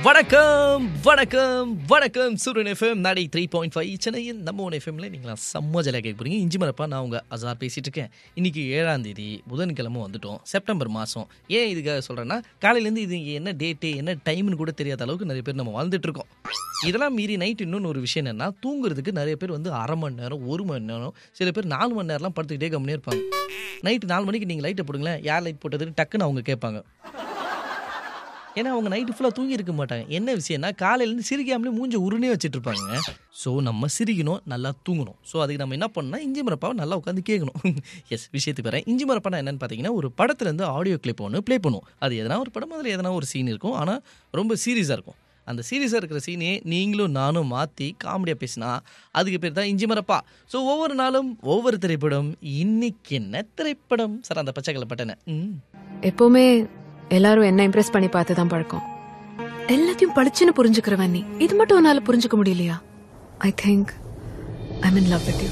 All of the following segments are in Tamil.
வணக்கம் வணக்கம் வணக்கம் சூரியன் எஃப்எம் நாடி த்ரீ பாயிண்ட் ஃபைவ் சென்னையில் நம்ம ஒன் எஃப்எம்ல நீங்களா செம்ம ஜலையாக கேட்க போறீங்க இஞ்சி மரப்பா நான் உங்க அசார் பேசிட்டு இருக்கேன் இன்னைக்கு ஏழாம் தேதி புதன்கிழமை வந்துட்டோம் செப்டம்பர் மாதம் ஏன் இதுக்காக சொல்றேன்னா காலையிலேருந்து இது என்ன டேட்டு என்ன டைம்னு கூட தெரியாத அளவுக்கு நிறைய பேர் நம்ம வாழ்ந்துட்டு இருக்கோம் இதெல்லாம் மீறி நைட் இன்னொன்று ஒரு விஷயம் என்னன்னா தூங்குறதுக்கு நிறைய பேர் வந்து அரை மணி நேரம் ஒரு மணி நேரம் சில பேர் நாலு மணி நேரம்லாம் படுத்துக்கிட்டே கம்மியாக இருப்பாங்க நைட்டு நாலு மணிக்கு நீங்கள் லைட்டை போடுங்களேன் யார் லைட் போட்டதுன்னு டக்குன்னு அவங்க கேட்பாங்க ஏன்னா அவங்க நைட்டு ஃபுல்லாக தூங்கி இருக்க மாட்டாங்க என்ன விஷயம்னா காலையிலேருந்து சிரிக்காமலே மூஞ்ச உருனே வச்சுட்டு இருப்பாங்க ஸோ நம்ம சிரிக்கணும் நல்லா தூங்கணும் ஸோ அதுக்கு நம்ம என்ன பண்ணால் இஞ்சி மரப்பாவை நல்லா உட்காந்து கேட்கணும் எஸ் விஷயத்துக்கு வரேன் இஞ்சி மரப்பானா என்னன்னு பார்த்தீங்கன்னா ஒரு படத்துலேருந்து ஆடியோ கிளிப் ஒன்று ப்ளே பண்ணுவோம் அது எதனா ஒரு படம் அதில் எதனா ஒரு சீன் இருக்கும் ஆனால் ரொம்ப சீரியஸாக இருக்கும் அந்த சீரியஸாக இருக்கிற சீனையே நீங்களும் நானும் மாற்றி காமெடியாக பேசினா அதுக்கு பேர் தான் இஞ்சி மரப்பா ஸோ ஒவ்வொரு நாளும் ஒவ்வொரு திரைப்படம் இன்னைக்கு என்ன திரைப்படம் சார் அந்த பச்சைக்கலை பட்டனை ம் எப்பவுமே எல்லாரும் என்ன இம்ப்ரெஸ் பண்ணி பார்த்து தான் பழக்கம் எல்லாத்தையும் படிச்சுன்னு புரிஞ்சுக்கிறவன் நீ இது மட்டும் உன்னால புரிஞ்சுக்க முடியலையா I think I in love with you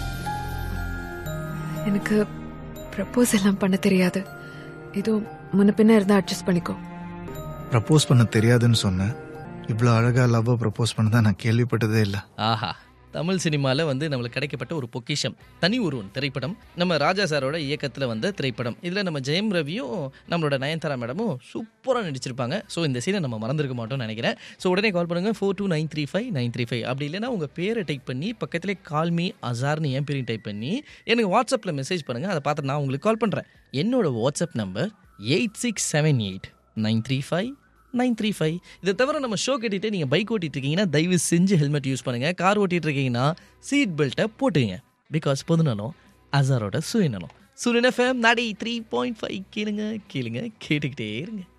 எனக்கு ப்ரப்போஸ் எல்லாம் பண்ண தெரியாது ஏதோ முன்ன பின்ன இருந்தா அட்ஜஸ்ட் பண்ணிக்கோ ப்ரப்போஸ் பண்ண தெரியாதுன்னு சொன்னேன் இவ்வளோ அழகா லவ்வை ப்ரப்போஸ் பண்ணதா நான் கேள்விப்பட்டதே இல்லை ஆஹா தமிழ் சினிமாவில் வந்து நம்மளுக்கு கிடைக்கப்பட்ட ஒரு பொக்கிஷம் தனி ஒருவன் திரைப்படம் நம்ம ராஜா சாரோட இயக்கத்தில் வந்த திரைப்படம் இதில் நம்ம ஜெயம் ரவியும் நம்மளோட நயன்தாரா மேடமும் சூப்பராக நடிச்சிருப்பாங்க ஸோ இந்த சீனை நம்ம மறந்துருக்க மாட்டோம்னு நினைக்கிறேன் ஸோ உடனே கால் பண்ணுங்கள் four two nine three five nine three five அப்படி இல்லைன்னா உங்கள் பேரை டைப் பண்ணி பக்கத்திலே கால் மீ அசார்னு என் பேரையும் டைப் பண்ணி எனக்கு வாட்ஸ்அப்பில் மெசேஜ் பண்ணுங்கள் அதை பார்த்து நான் உங்களுக்கு கால் பண்ணுறேன் என்னோட WhatsApp number eight six seven eight nine three five nine three five இதை தவிர நம்ம ஷோ கட்டிட்டு நீங்கள் பைக் ஓட்டிட்டு இருக்கீங்கன்னா தயவு செஞ்சு ஹெல்மெட் யூஸ் பண்ணுங்கள் கார் ஓட்டிட்டு இருக்கீங்கன்னா சீட் பெல்ட்டை போட்டுங்க பிகாஸ் பொதுநலம் அசாரோட சுயநலம் சூரியன் எஃப்எம் நாடி த்ரீ பாயிண்ட் ஃபைவ் கேளுங்க கேளுங்க கேட்டுக்கிட்டே இருங்க